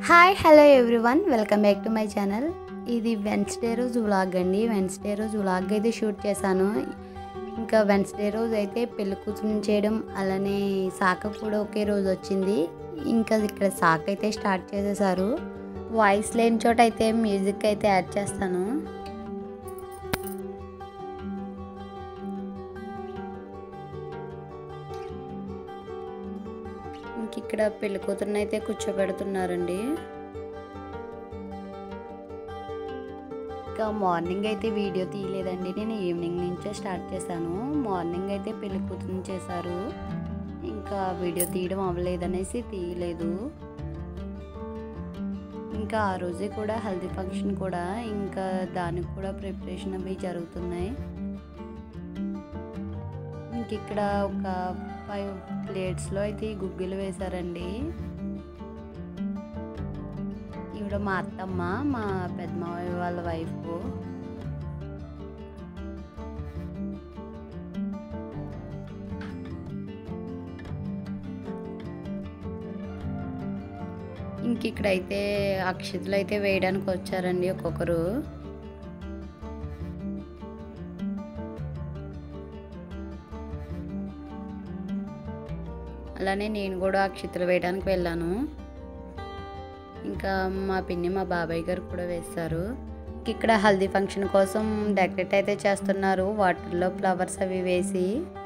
hi hello everyone welcome back to my channel ఇది Wednesday రోజు vlog అండి Wednesday రోజు వ్లాగ్ అయితే షూట్ చేశాను ఇంకా వెన్స్డే రోజు అయితే పెళ్లి కూతురు చేయడం అలానే సాక కూడా ఒకే రోజు వచ్చింది ఇంకా ఇక్కడ సాక్ అయితే స్టార్ట్ చేసేసారు వాయిస్ లేని చోట అయితే మ్యూజిక్ అయితే యాడ్ చేస్తాను ఇంక ఇక్కడ పెళ్లి కూతురుని అయితే కూర్చోబెడుతున్నారండి ఇంకా మార్నింగ్ అయితే వీడియో తీయలేదండి నేను ఈవినింగ్ నుంచే స్టార్ట్ చేశాను మార్నింగ్ అయితే పెళ్లి కూతురుని చేశారు ఇంకా వీడియో తీయడం అవ్వలేదనేసి తీయలేదు ఇంకా ఆ రోజే కూడా హల్దీ ఫంక్షన్ కూడా ఇంకా దానికి కూడా ప్రిపరేషన్ అవి జరుగుతున్నాయి ఇంక ఇక్కడ ఒక ఫైవ్ ప్లేట్స్లో అయితే ఈ గుగ్గిలు వేశారండి ఈవిడ మా అత్తమ్మ మా పెద్దమావయ్య వాళ్ళ వైఫ్ ఇంక ఇక్కడైతే అక్షతలు అయితే వేయడానికి వచ్చారండి ఒక్కొక్కరు అలానే నేను కూడా అక్షతలు వేయడానికి వెళ్ళాను ఇంకా మా పిన్ని మా బాబాయ్ గారు కూడా వేస్తారు ఇక్కడ హల్దీ ఫంక్షన్ కోసం డెకరేట్ అయితే చేస్తున్నారు వాటర్లో ఫ్లవర్స్ అవి వేసి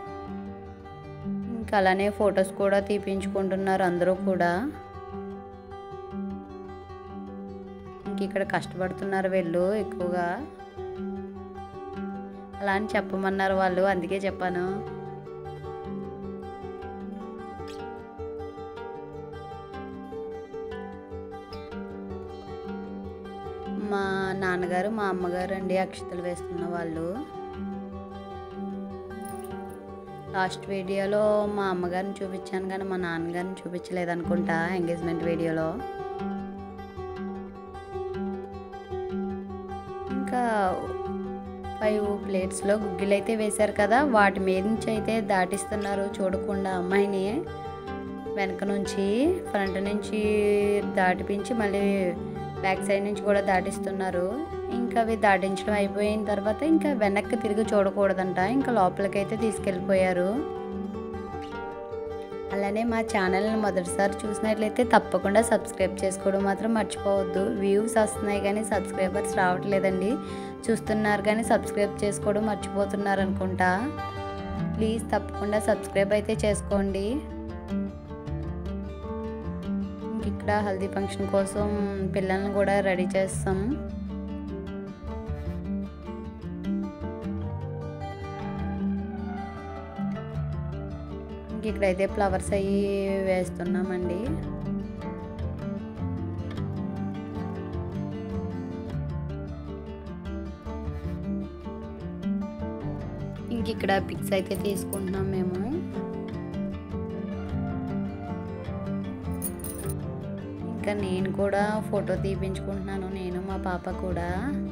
ఇంకా అలానే ఫొటోస్ కూడా తీపించుకుంటున్నారు అందరూ కూడా ఇంక ఇక్కడ కష్టపడుతున్నారు వీళ్ళు ఎక్కువగా అలా అని చెప్పమన్నారు వాళ్ళు అందుకే చెప్పాను మా నాన్నగారు మా అమ్మగారు అండి అక్షతలు వేస్తున్న వాళ్ళు లాస్ట్ వీడియోలో మా అమ్మగారిని చూపించాను కానీ మా నాన్నగారిని చూపించలేదు అనుకుంటా ఎంగేజ్మెంట్ వీడియోలో ఇంకా ఫైవ్ ప్లేట్స్లో గుగ్గిలు అయితే వేశారు కదా వాటి మీద నుంచి అయితే దాటిస్తున్నారు చూడకుండా అమ్మాయిని వెనక నుంచి ఫ్రంట్ నుంచి దాటిపించి మళ్ళీ బ్యాక్ సైడ్ నుంచి కూడా దాటిస్తున్నారు ఇంకా అవి దాటించడం అయిపోయిన తర్వాత ఇంకా వెనక్కి తిరిగి చూడకూడదంట ఇంకా లోపలికి అయితే తీసుకెళ్ళిపోయారు అలానే మా ఛానల్ని మొదటిసారి చూసినట్లయితే తప్పకుండా సబ్స్క్రైబ్ చేసుకోవడం మాత్రం మర్చిపోవద్దు వ్యూస్ వస్తున్నాయి కానీ సబ్స్క్రైబర్స్ రావట్లేదండి చూస్తున్నారు కానీ సబ్స్క్రైబ్ చేసుకోవడం మర్చిపోతున్నారు అనుకుంటా ప్లీజ్ తప్పకుండా సబ్స్క్రైబ్ అయితే చేసుకోండి ఇక్కడ హల్దీ ఫంక్షన్ కోసం పిల్లల్ని కూడా రెడీ చేస్తాం ఇక్కడైతే ఫ్లవర్స్ అవి వేస్తున్నామండి ఇంక ఇక్కడ పిక్స్ అయితే తీసుకుంటున్నాం మేము ఇంకా నేను కూడా ఫోటో తీపించుకుంటున్నాను నేను మా పాప కూడా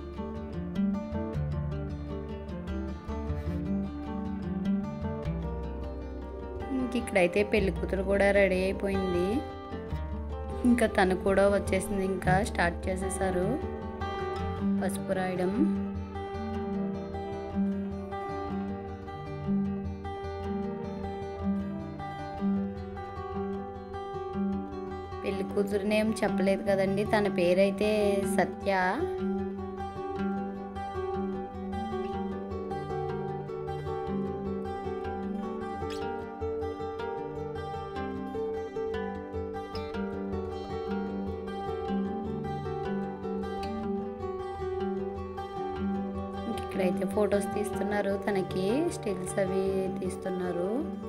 ఇంక ఇక్కడైతే పెళ్లి కూతురు కూడా రెడీ అయిపోయింది ఇంకా తను కూడా వచ్చేసింది ఇంకా స్టార్ట్ చేసేసారు పసుపు రాయడం పెళ్లి కూతురుని ఏం చెప్పలేదు కదండి తన పేరైతే సత్య ఇక్కడైతే ఫొటోస్ తీస్తున్నారు తనకి స్టిల్స్ అవి తీస్తున్నారు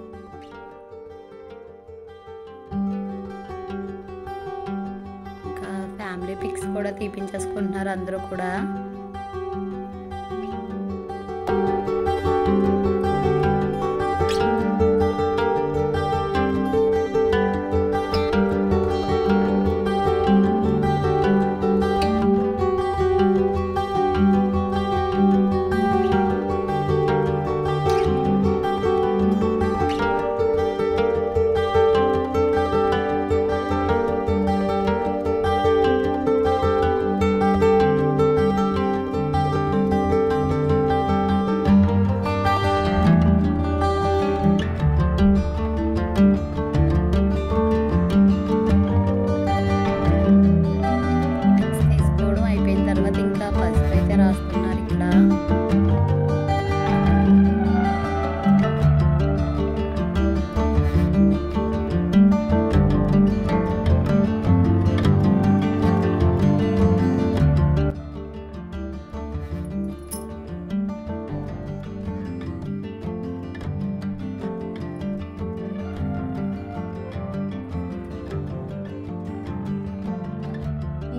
ఇంకా ఫ్యామిలీ పిక్స్ కూడా తీపించేసుకుంటున్నారు అందరూ కూడా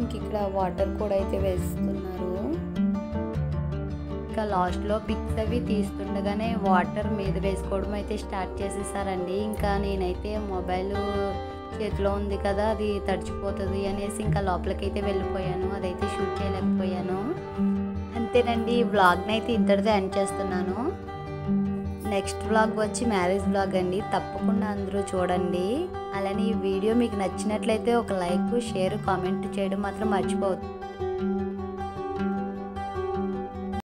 ఇంక ఇక్కడ వాటర్ కూడా అయితే వేస్తున్నారు ఇంకా లాస్ట్లో పిక్స్ అవి తీస్తుండగానే వాటర్ మీద వేసుకోవడం అయితే స్టార్ట్ చేసేసారండి ఇంకా నేనైతే మొబైల్ చేతిలో ఉంది కదా అది తడిచిపోతుంది అనేసి ఇంకా లోపలికైతే వెళ్ళిపోయాను అదైతే షూట్ చేయలేకపోయాను అంతేనండి ఈ వ్లాగ్ని అయితే ఇంతటితో ఎండ్ చేస్తున్నాను నెక్స్ట్ వ్లాగ్ వచ్చి మ్యారేజ్ వ్లాగ్ అండి తప్పకుండా అందరూ చూడండి అలానే ఈ వీడియో మీకు నచ్చినట్లయితే ఒక లైక్ షేర్ కామెంట్ చేయడం మాత్రం మర్చిపోవద్దు